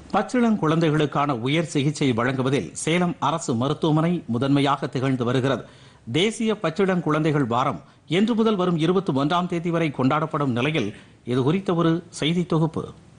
பச்சிளம் குழந்தைகளுக்கான உயர் சிகிச்சை வழங்குவதில் சேலம் அரசு மருத்துவமனை முதன்மையாக திகழ்ந்து வருகிறது தேசிய பச்சிளம் குழந்தைகள் வாரம் இன்று முதல் வரும் இருபத்தி ஒன்றாம் தேதி வரை கொண்டாடப்படும் நிலையில் இது குறித்த ஒரு செய்தி தொகுப்பு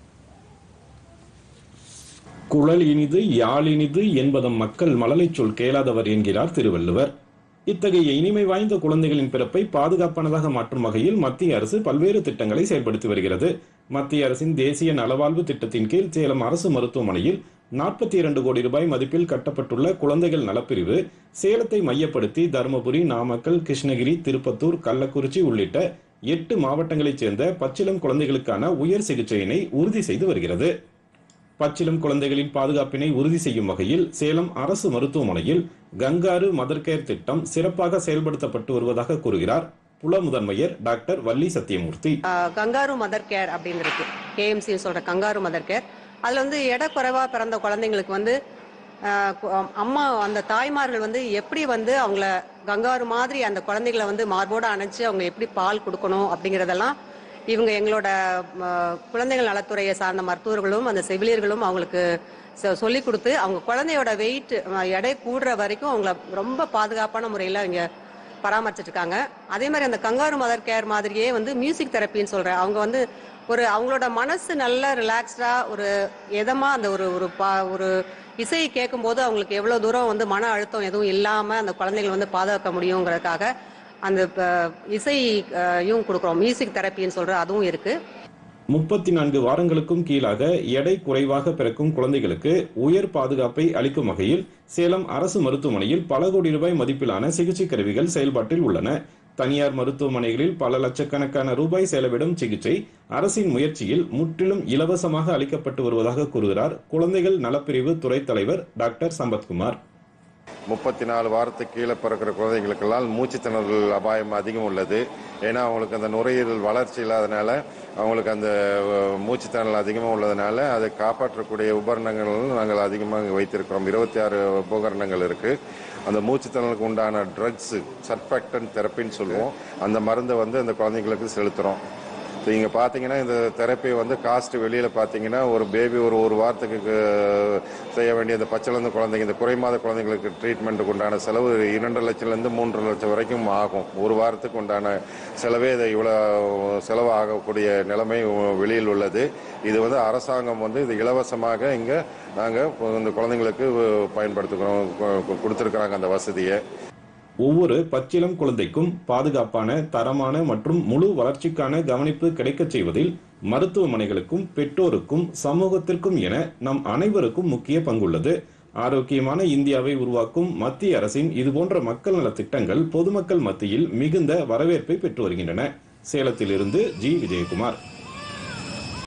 குழல் இனிது யாழ் இனிது என்பதம் மக்கள் மழலைச் சொல் கேளாதவர் என்கிறார் திருவள்ளுவர் இத்தகைய இனிமை வாய்ந்த குழந்தைகளின் பிறப்பை பாதுகாப்பானதாக மாற்றும் வகையில் மத்திய அரசு பல்வேறு திட்டங்களை செயல்படுத்தி வருகிறது மத்திய அரசின் தேசிய நலவாழ்வு திட்டத்தின் கீழ் சேலம் அரசு மருத்துவமனையில் நாற்பத்தி இரண்டு கோடி ரூபாய் மதிப்பில் கட்டப்பட்டுள்ள குழந்தைகள் நலப்பிரிவு சேலத்தை மையப்படுத்தி தருமபுரி நாமக்கல் கிருஷ்ணகிரி திருப்பத்தூர் கள்ளக்குறிச்சி உள்ளிட்ட எட்டு மாவட்டங்களைச் சேர்ந்த பச்சிளம் குழந்தைகளுக்கான உயர் சிகிச்சையினை உறுதி செய்து வருகிறது பச்சிளம் குழந்தைகளின் பாதுகாப்பினை உறுதி செய்யும் வகையில் சேலம் அரசு மருத்துவமனையில் கங்காரு மதர் கேர் திட்டம் சிறப்பாக செயல்படுத்தப்பட்டு வருவதாக கூறுகிறார் புல முதன்மையர் டாக்டர் வள்ளி சத்தியமூர்த்தி ஆஹ் கங்காரு மதர் கேர் அப்படின்னு இருக்கு கேஎம்சி சொல்ற கங்காரு மதர் கேர் அதுல வந்து எடை குறைவா பிறந்த குழந்தைங்களுக்கு வந்து ஆஹ் கு- அம்மா அந்த தாய்மார்கள் வந்து எப்படி வந்து அவங்கள கங்காரு மாதிரி அந்த குழந்தைகளை வந்து மார்போட அணைச்சு அவங்க எப்படி பால் கொடுக்கணும் அப்படிங்கறதெல்லாம் இவங்க எங்களோட ம, குழந்தைகள் நலத்துறையை சார்ந்த மருத்துவர்களும் அந்த செவிலியர்களும் அவங்களுக்கு சொல்லி கொடுத்து அவங்க குழந்தையோட வெயிட் எடை கூடுற வரைக்கும் அவங்கள ரொம்ப பாதுகாப்பான முறையில் இங்க பராமரிச்சிட்டு இருக்காங்க அதே மாதிரி அந்த கங்காரு மதர் கேர் மாதிரியே வந்து மியூசிக் தெரப்பின்னு சொல்றேன் அவங்க வந்து ஒரு அவங்களோட மனசு நல்ல ரிலாக்ஸ்டா ஒரு எதமா அந்த ஒரு ஒரு பா- ஒரு இசையை கேட்கும்போது அவங்களுக்கு எவ்வளவு தூரம் வந்து மன அழுத்தம் எதுவும் இல்லாம அந்த குழந்தைகள் வந்து பாதுகாக்க முடியுங்கிறதுக்காக அந்த ப- இசையும் கொடுக்குறோம் மியூசிக் தெரப்பின்னு சொல்ற அதுவும் இருக்கு முப்பத்தி நான்கு வாரங்களுக்கும் கீழாக எடை குறைவாக பிறக்கும் குழந்தைகளுக்கு உயர் பாதுகாப்பை அளிக்கும் வகையில் சேலம் அரசு மருத்துவமனையில் பல கோடி ரூபாய் மதிப்பிலான சிகிச்சை கருவிகள் செயல்பாட்டில் உள்ளன தனியார் மருத்துவமனைகளில் பல லட்சக்கணக்கான ரூபாய் செலவிடும் சிகிச்சை அரசின் முயற்சியில் முற்றிலும் இலவசமாக அளிக்கப்பட்டு வருவதாக கூறுகிறார் குழந்தைகள் நலப்பிரிவு துறை தலைவர் டாக்டர் சம்பத்குமார் முப்பத்தி நாலு வாரத்துக்கு கீழே பிறக்கிற குழந்தைகளுக்கெல்லாம் மூச்சு திணறல் அபாயம் அதிகம் உள்ளது ஏன்னா அவங்களுக்கு அந்த நுரையீரல் வளர்ச்சி இல்லாதனால அவங்களுக்கு அந்த அஹ், மூச்சு திணறல் அதிகமாக உள்ளதுனால அதை காப்பாற்றக்கூடிய உபகரணங்கள் நாங்கள் அதிகமாக வைத்திருக்கிறோம் இருபத்தி ஆறு உபகரணங்கள் இருக்கு அந்த மூச்சு திணறலுக்கு உண்டான ட்ரக்ஸ் சர்ஃபெக்டன் தெரப்பின்னு சொல்லுவோம் அந்த மருந்தை வந்து அந்த குழந்தைங்களுக்கு செலுத்துறோம் ஸோ இங்கே பார்த்தீங்கன்னா இந்த தெரப்பி வந்து காஸ்ட் வெளியில் பார்த்தீங்கன்னா ஒரு பேபி ஒரு ஒரு வாரத்துக்கு கு- செய்ய வேண்டிய இந்த பச்சிலந்த குழந்தைங்க இந்த குறைமாத குழந்தைங்களுக்கு ட்ரீட்மெண்ட்டுக்கு உண்டான செலவு இரண்டு லட்சம்லேருந்து மூன்று லட்சம் வரைக்கும் ஆகும் ஒரு வாரத்துக்கு உண்டான செலவே இது இவ்வளோ செலவு ஆகக்கூடிய நிலைமை வெளியில் உள்ளது இது வந்து அரசாங்கம் வந்து இது இலவசமாக இங்கே நாங்கள் இந்த குழந்தைங்களுக்கு பயன்படுத்துகிறோம் கு- கொடுத்துருக்குறாங்க அந்த வசதியை ஒவ்வொரு பச்சிளம் குழந்தைக்கும் பாதுகாப்பான தரமான மற்றும் முழு வளர்ச்சிக்கான கவனிப்பு கிடைக்கச் செய்வதில் மருத்துவமனைகளுக்கும் பெற்றோருக்கும் சமூகத்திற்கும் என நம் அனைவருக்கும் முக்கிய பங்குள்ளது ஆரோக்கியமான இந்தியாவை உருவாக்கும் மத்திய அரசின் இதுபோன்ற மக்கள் நலத் திட்டங்கள் பொதுமக்கள் மத்தியில் மிகுந்த வரவேற்பை பெற்று வருகின்றன சேலத்திலிருந்து ஜி விஜயகுமார்